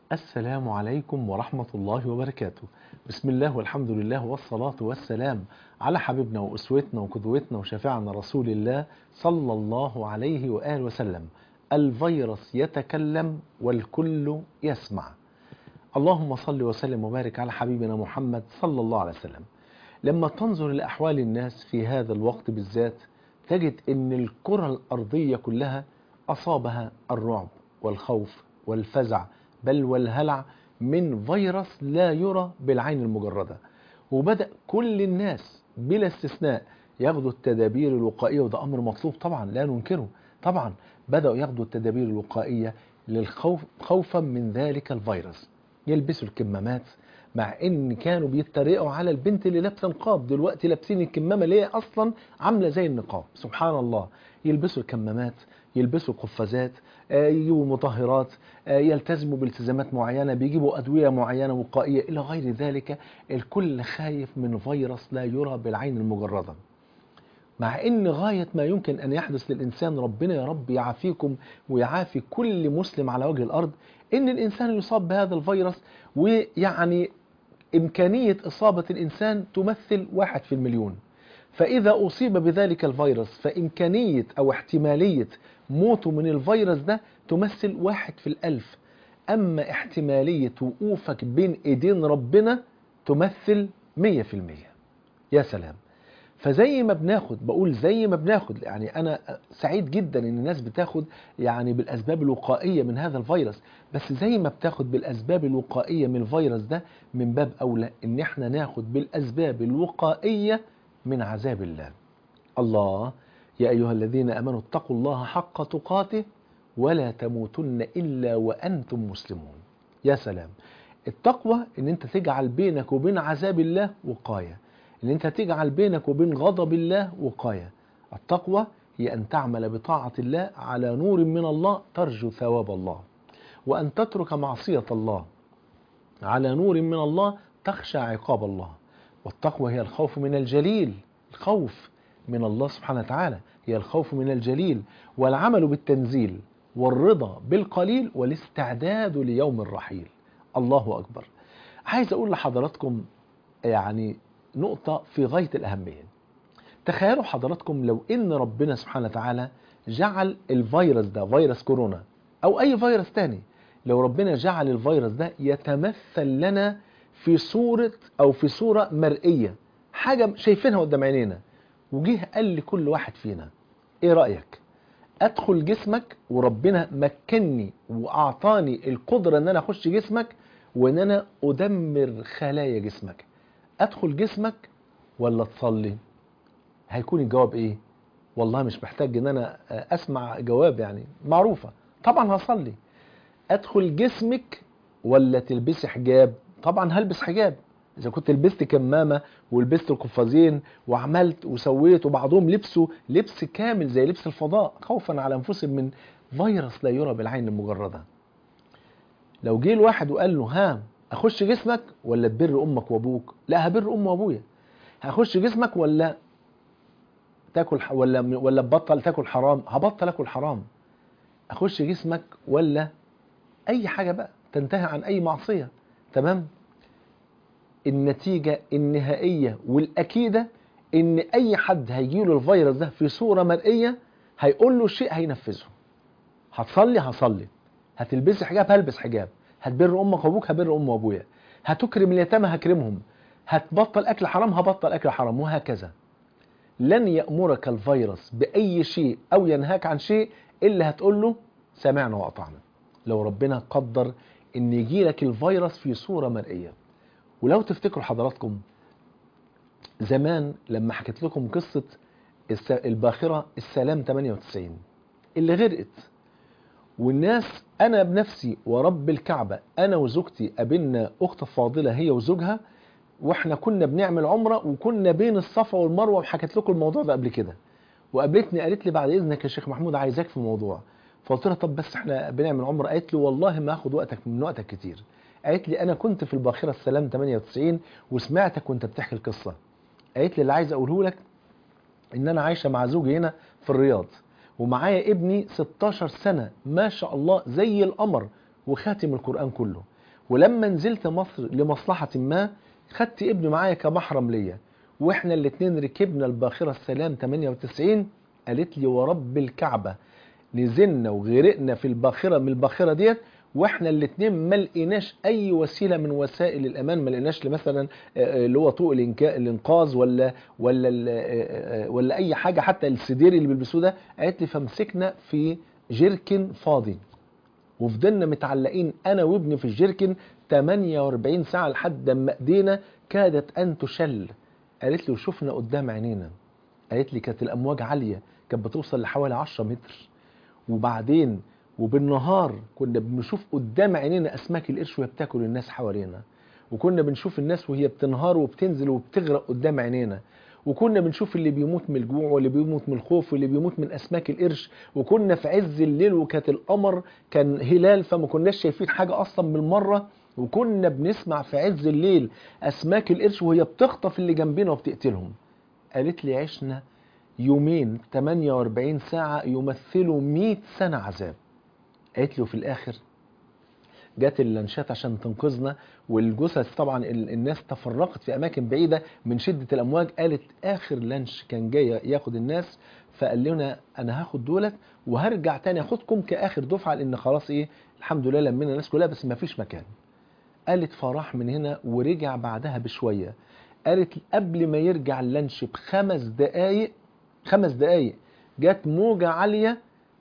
السلام عليكم ورحمة الله وبركاته بسم الله والحمد لله والصلاة والسلام على حبيبنا وأسوتنا وقدوتنا وشفيعنا رسول الله صلى الله عليه وآله وسلم الفيروس يتكلم والكل يسمع اللهم صل وسلم وبارك على حبيبنا محمد صلى الله عليه وسلم لما تنظر لأحوال الناس في هذا الوقت بالذات تجد أن الكرة الأرضية كلها أصابها الرعب والخوف والفزع بل والهلع من فيروس لا يرى بالعين المجردة وبدأ كل الناس بلا استثناء ياخدوا التدابير الوقائية وده أمر مطلوب طبعا لا ننكره طبعا بدأوا ياخدوا التدابير الوقائية للخوف خوفا من ذلك الفيروس يلبسوا الكمامات مع ان كانوا بيتريقوا على البنت اللي لابسه نقاب دلوقتي لابسين الكمامه اللي هي اصلا عامله زي النقاب سبحان الله يلبسوا الكمامات يلبسوا قفازات آه، يجيبوا مطهرات آه، يلتزموا بالتزامات معينه بيجيبوا ادويه معينه وقائيه الى غير ذلك الكل خايف من فيروس لا يرى بالعين المجرده مع ان غايه ما يمكن ان يحدث للانسان ربنا يا رب يعافيكم ويعافي كل مسلم على وجه الارض ان الانسان يصاب بهذا الفيروس ويعني امكانيه اصابه الانسان تمثل واحد في المليون فاذا اصيب بذلك الفيروس فامكانيه او احتماليه موته من الفيروس ده تمثل واحد في الالف اما احتماليه وقوفك بين ايدين ربنا تمثل مية في المية يا سلام فزي ما بناخد بقول زي ما بناخد يعني انا سعيد جدا ان الناس بتاخد يعني بالاسباب الوقائيه من هذا الفيروس بس زي ما بتاخد بالاسباب الوقائيه من الفيروس ده من باب اولى ان احنا ناخد بالاسباب الوقائيه من عذاب الله الله يا ايها الذين امنوا اتقوا الله حق تقاته ولا تموتن الا وانتم مسلمون يا سلام التقوى ان انت تجعل بينك وبين عذاب الله وقايه ان انت تجعل بينك وبين غضب الله وقايه التقوى هي ان تعمل بطاعه الله على نور من الله ترجو ثواب الله وان تترك معصيه الله على نور من الله تخشى عقاب الله والتقوى هي الخوف من الجليل الخوف من الله سبحانه وتعالى هي الخوف من الجليل والعمل بالتنزيل والرضا بالقليل والاستعداد ليوم الرحيل الله أكبر عايز أقول لحضراتكم يعني نقطة في غاية الأهمية تخيلوا حضراتكم لو إن ربنا سبحانه وتعالى جعل الفيروس ده فيروس كورونا أو أي فيروس تاني لو ربنا جعل الفيروس ده يتمثل لنا في صورة أو في صورة مرئية حاجة شايفينها قدام عينينا وجه قال لكل واحد فينا إيه رأيك أدخل جسمك وربنا مكني وأعطاني القدرة إن أنا أخش جسمك وإن أنا أدمر خلايا جسمك أدخل جسمك ولا تصلي هيكون الجواب إيه والله مش محتاج إن أنا أسمع جواب يعني معروفة طبعا هصلي أدخل جسمك ولا تلبسي حجاب طبعا هلبس حجاب اذا كنت لبست كمامه ولبست القفازين وعملت وسويت وبعضهم لبسوا لبس كامل زي لبس الفضاء خوفا على انفسهم من فيروس لا يرى بالعين المجرده لو جه الواحد وقال له ها اخش جسمك ولا تبر امك وابوك لا هبر امي وابويا هخش جسمك ولا تاكل ولا ولا تبطل تاكل حرام هبطل اكل حرام اخش جسمك ولا اي حاجه بقى تنتهي عن اي معصيه تمام النتيجة النهائية والأكيدة إن أي حد هيجيله الفيروس ده في صورة مرئية هيقول له شيء هينفذه هتصلي هصلي هتلبسي حجاب هلبس حجاب هتبر أمك وأبوك هبر أم وأبويا هتكرم اليتامى هكرمهم هتبطل أكل حرام هبطل أكل حرام وهكذا لن يأمرك الفيروس بأي شيء أو ينهاك عن شيء إلا هتقول له سمعنا وأطعنا لو ربنا قدر إن يجيلك الفيروس في صورة مرئية ولو تفتكروا حضراتكم زمان لما حكيت لكم قصة الباخرة السلام 98 اللي غرقت والناس أنا بنفسي ورب الكعبة أنا وزوجتي قابلنا أخت فاضلة هي وزوجها وإحنا كنا بنعمل عمرة وكنا بين الصفا والمروة وحكيت لكم الموضوع ده قبل كده وقابلتني قالت لي بعد إذنك يا شيخ محمود عايزاك في موضوع فقلت لها طب بس إحنا بنعمل عمرة قالت لي والله ما هاخد وقتك من وقتك كتير قالت لي انا كنت في الباخره السلام 98 وسمعتك وانت بتحكي القصه قالت لي اللي عايز اقوله لك ان انا عايشه مع زوجي هنا في الرياض ومعايا ابني 16 سنه ما شاء الله زي القمر وخاتم القران كله ولما نزلت مصر لمصلحة ما خدت ابني معايا كمحرم ليا واحنا الاتنين ركبنا الباخرة السلام 98 قالت لي ورب الكعبة نزلنا وغرقنا في الباخرة من الباخرة ديت واحنا الاتنين ما لقيناش اي وسيله من وسائل الامان ما لقيناش مثلا اللي هو طوق الإنكا- الانقاذ ولا ولا ال- ولا اي حاجه حتى السدير اللي بيلبسوه ده قالت لي فمسكنا في جيركن فاضي وفضلنا متعلقين انا وابني في الجيركن 48 ساعه لحد ما ايدينا كادت ان تشل قالت لي وشفنا قدام عينينا قالت لي كانت الامواج عاليه كانت بتوصل لحوالي 10 متر وبعدين وبالنهار كنا بنشوف قدام عينينا اسماك القرش وهي بتاكل الناس حوالينا وكنا بنشوف الناس وهي بتنهار وبتنزل وبتغرق قدام عينينا وكنا بنشوف اللي بيموت من الجوع واللي بيموت من الخوف واللي بيموت من اسماك القرش وكنا في عز الليل وكانت القمر كان هلال فما كناش شايفين حاجه اصلا بالمره وكنا بنسمع في عز الليل اسماك القرش وهي بتخطف اللي جنبنا وبتقتلهم قالت لي عشنا يومين 48 ساعه يمثلوا 100 سنه عذاب قالت له في الاخر جت اللانشات عشان تنقذنا والجثث طبعا ال- الناس تفرقت في اماكن بعيده من شده الامواج قالت اخر لانش كان جاي ياخد الناس فقال لنا انا هاخد دولت وهرجع تاني اخدكم كاخر دفعه لان خلاص ايه الحمد لله لمينا الناس كلها بس ما فيش مكان قالت فراح من هنا ورجع بعدها بشويه قالت قبل ما يرجع اللانش بخمس دقايق خمس دقايق جت موجه عاليه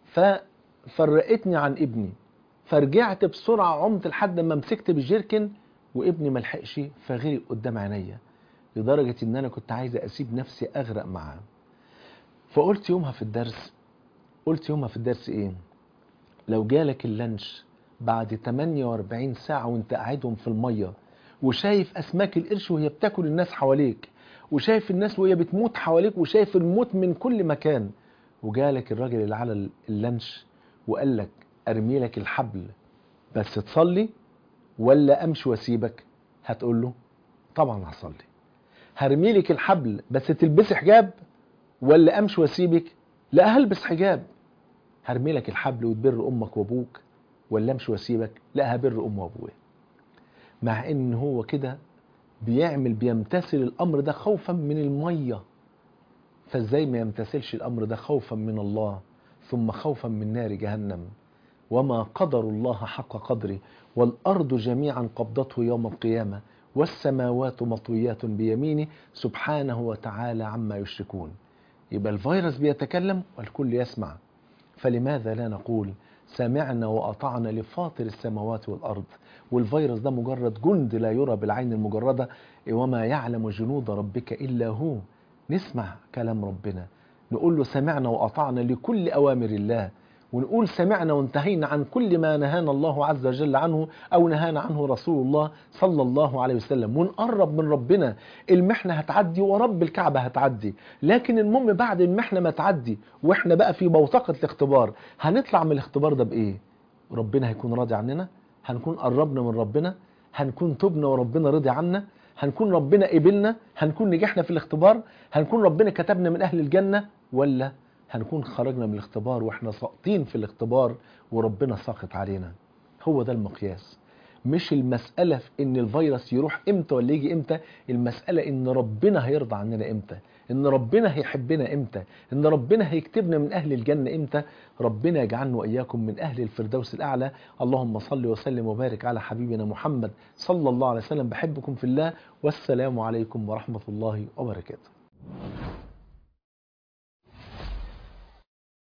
ففرقتني عن ابني فرجعت بسرعه عمت لحد ما مسكت بالجيركن وابني ما لحقش فغرق قدام عينيا لدرجه ان انا كنت عايز اسيب نفسي اغرق معاه فقلت يومها في الدرس قلت يومها في الدرس ايه لو جالك اللانش بعد 48 ساعه وانت قاعدهم في الميه وشايف اسماك القرش وهي بتاكل الناس حواليك وشايف الناس وهي بتموت حواليك وشايف الموت من كل مكان وجالك الراجل اللي على اللانش وقال لك ارمي لك الحبل بس تصلي ولا امشي واسيبك هتقول له طبعا هصلي هرمي لك الحبل بس تلبسي حجاب ولا امشي واسيبك لا هلبس حجاب هرمي لك الحبل وتبر امك وابوك ولا امشي واسيبك لا هبر ام وابويا مع ان هو كده بيعمل بيمتثل الامر ده خوفا من الميه فازاي ما يمتثلش الامر ده خوفا من الله ثم خوفا من نار جهنم وما قدر الله حق قدره والارض جميعا قبضته يوم القيامه والسماوات مطويات بيمينه سبحانه وتعالى عما يشركون يبقى الفيروس بيتكلم والكل يسمع فلماذا لا نقول سمعنا وأطعنا لفاطر السماوات والأرض والفيروس ده مجرد جند لا يرى بالعين المجردة وما يعلم جنود ربك إلا هو نسمع كلام ربنا نقول له سمعنا وأطعنا لكل أوامر الله ونقول سمعنا وانتهينا عن كل ما نهانا الله عز وجل عنه أو نهانا عنه رسول الله صلى الله عليه وسلم ونقرب من ربنا المحنة هتعدي ورب الكعبة هتعدي لكن المهم بعد المحنة ما تعدي واحنا بقى في بوتقة الاختبار هنطلع من الاختبار ده بإيه ربنا هيكون راضي عننا هنكون قربنا من ربنا هنكون تبنا وربنا رضي عنا هنكون ربنا قبلنا هنكون نجحنا في الاختبار هنكون ربنا كتبنا من أهل الجنة ولا هنكون خرجنا من الاختبار واحنا ساقطين في الاختبار وربنا ساقط علينا هو ده المقياس مش المسألة في ان الفيروس يروح امتى ولا يجي امتى المسألة ان ربنا هيرضى عننا امتى ان ربنا هيحبنا امتى ان ربنا هيكتبنا من اهل الجنة امتى ربنا يجعلنا واياكم من اهل الفردوس الاعلى اللهم صل وسلم وبارك على حبيبنا محمد صلى الله عليه وسلم بحبكم في الله والسلام عليكم ورحمة الله وبركاته